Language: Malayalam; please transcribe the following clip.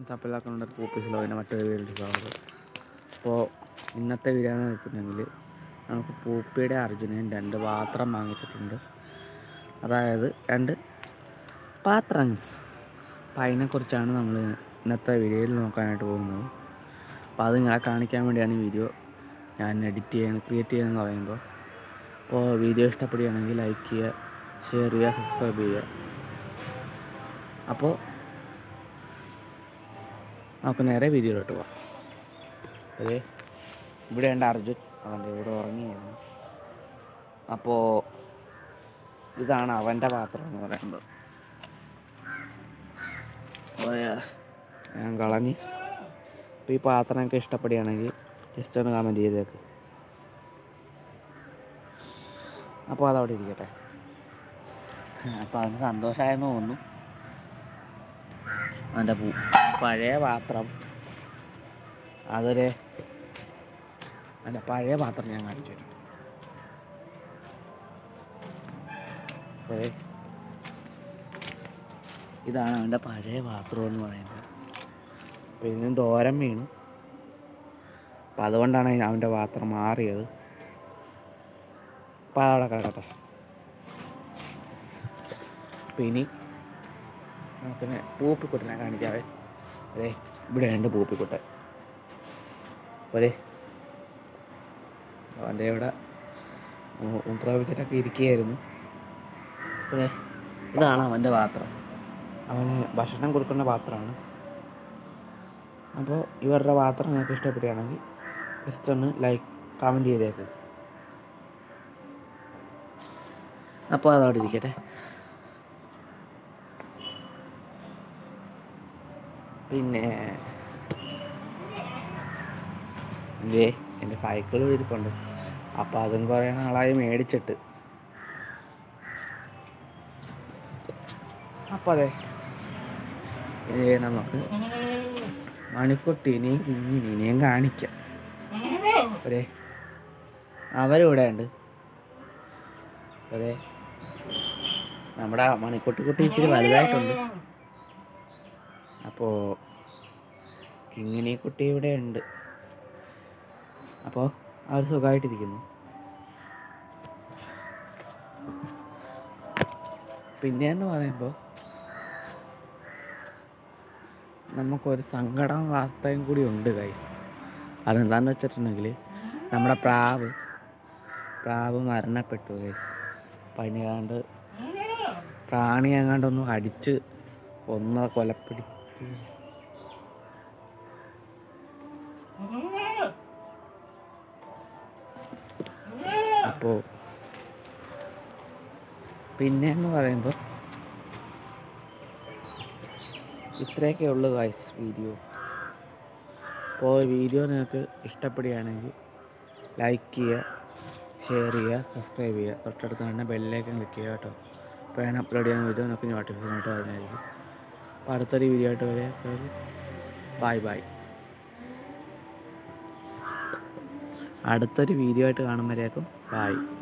ഫ്രണ്ട്സ് അപ്പോൾ എല്ലാവർക്കും ഉണ്ട് പൂപ്പീസിലോ അതിൻ്റെ മറ്റൊരു വീഡിയോ സ്വാഗതം അപ്പോൾ ഇന്നത്തെ വീഡിയോ എന്ന് വെച്ചിട്ടുണ്ടെങ്കിൽ നമുക്ക് പൂപ്പിയുടെ അർജുനൻ രണ്ട് പാത്രം വാങ്ങിച്ചിട്ടുണ്ട് അതായത് രണ്ട് പാത്രങ്സ് അപ്പം അതിനെക്കുറിച്ചാണ് നമ്മൾ ഇന്നത്തെ വീഡിയോയിൽ നോക്കാനായിട്ട് പോകുന്നത് അപ്പോൾ അത് നിങ്ങളെ കാണിക്കാൻ വേണ്ടിയാണ് ഈ വീഡിയോ ഞാൻ എഡിറ്റ് ചെയ്യാൻ ക്രിയേറ്റ് ചെയ്യുന്നതെന്ന് പറയുമ്പോൾ അപ്പോൾ വീഡിയോ ഇഷ്ടപ്പെടുകയാണെങ്കിൽ ലൈക്ക് ചെയ്യുക ഷെയർ ചെയ്യുക സബ്സ്ക്രൈബ് ചെയ്യുക അപ്പോൾ നമുക്ക് നേരെ വീഡിയോയിലോട്ട് പോവാം അതെ ഇവിടെ ഉണ്ട് അർജുൻ അവൻ്റെ ഇവിടെ ഉറങ്ങിയായിരുന്നു അപ്പോൾ ഇതാണ് അവൻ്റെ പാത്രം എന്ന് പറയുന്നത് അപ്പോൾ ഞാൻ കളഞ്ഞ് അപ്പോൾ ഈ പാത്രമൊക്കെ ഇഷ്ടപ്പെടുകയാണെങ്കിൽ ജസ്റ്റ് ഒന്ന് കമൻറ്റ് ചെയ്തേക്ക് അപ്പോൾ അതവിടെ ഇരിക്കട്ടെ അപ്പോൾ അവന് സന്തോഷമായെന്ന് തോന്നുന്നു അവൻ്റെ പൂ പഴയ പാത്രം അതൊരു എൻ്റെ പഴയ പാത്രം ഞാൻ കാണിച്ചു തരാം അതെ ഇതാണ് അവൻ്റെ പഴയ പാത്രം എന്ന് പറയുന്നത് അപ്പോൾ ഇതിനും ദോരം വീണു അപ്പം അതുകൊണ്ടാണ് അതിന് അവൻ്റെ പാത്രം മാറിയത് അപ്പം അതവിടെ കിടക്കട്ടെ അപ്പം ഇനി നമുക്കിനെ പൂപ്പിക്കുട്ടനെ കാണിക്കാവേ അതെ ഇവിടെ ഉണ്ട് പൂപ്പിക്കുട്ടൻ അപ്പോൾ അതെ അവൻ്റെ ഇവിടെ ഉത്രാപിച്ചിട്ടൊക്കെ ഇരിക്കുകയായിരുന്നു അപ്പോൾ ദേ, ഇതാണ് അവൻ്റെ പാത്രം അവന് ഭക്ഷണം കൊടുക്കുന്ന പാത്രമാണ് അപ്പോൾ ഇവരുടെ പാത്രം നിങ്ങൾക്ക് ഇഷ്ടപ്പെടുകയാണെങ്കിൽ ജസ്റ്റ് ഒന്ന് ലൈക്ക് കമൻറ്റ് ചെയ്തേക്ക് അപ്പോൾ അതവിടെ ഇരിക്കട്ടെ പിന്നെ ഇതേ എൻ്റെ സൈക്കിൾ ഇരിപ്പുണ്ട് അപ്പോൾ അതും കുറേ നാളായി മേടിച്ചിട്ട് അപ്പോൾ അതെ ഇതേ നമുക്ക് മണിക്കുട്ടീനെയും കിങ്ങിനെയും കാണിക്കാം അതെ അവരിവിടെ ഉണ്ട് അതെ നമ്മുടെ മണിക്കുട്ടി കുട്ടി ഇച്ചിരി വലുതായിട്ടുണ്ട് അപ്പോൾ കിങ്ങിണി കുട്ടി ഇവിടെ ഉണ്ട് അപ്പോൾ അവർ സുഖമായിട്ടിരിക്കുന്നു പിന്നെ എന്ന് പറയുമ്പോൾ നമുക്കൊരു സങ്കടം വാർത്തയും കൂടി ഉണ്ട് ഗൈസ് അതെന്താണെന്ന് വെച്ചിട്ടുണ്ടെങ്കിൽ നമ്മുടെ പ്രാവ് പ്രാവ് മരണപ്പെട്ടു ഗൈസ് അപ്പം അതിനെങ്ങാണ്ട് പ്രാണി എങ്ങാണ്ടൊന്നും അടിച്ച് ഒന്ന് കൊലപ്പെടുത്തി അപ്പോൾ പിന്നെ എന്ന് പറയുമ്പോൾ ഇത്രയൊക്കെ ഉള്ളു ഗായ്സ് വീഡിയോ അപ്പോൾ വീഡിയോ നിങ്ങൾക്ക് ഇഷ്ടപ്പെടുകയാണെങ്കിൽ ലൈക്ക് ചെയ്യുക ഷെയർ ചെയ്യുക സബ്സ്ക്രൈബ് ചെയ്യുക തൊട്ടടുത്ത് തന്നെ ബെല്ലിലേക്ക് ക്ലിക്ക് ചെയ്യുക കേട്ടോ അപ്പോൾ ഞാൻ അപ്ലോഡ് ചെയ്യുന്ന വീഡിയോ നമുക്ക് നോട്ടിഫിക്കേഷൻ ആയിട്ട് വരുന്നതായിരിക്കും അപ്പോൾ അടുത്തൊരു വീഡിയോ ആയിട്ട് വരെ ബൈ ബൈ അടുത്തൊരു വീഡിയോ ആയിട്ട് കാണുമ്പോഴേക്കും ബൈ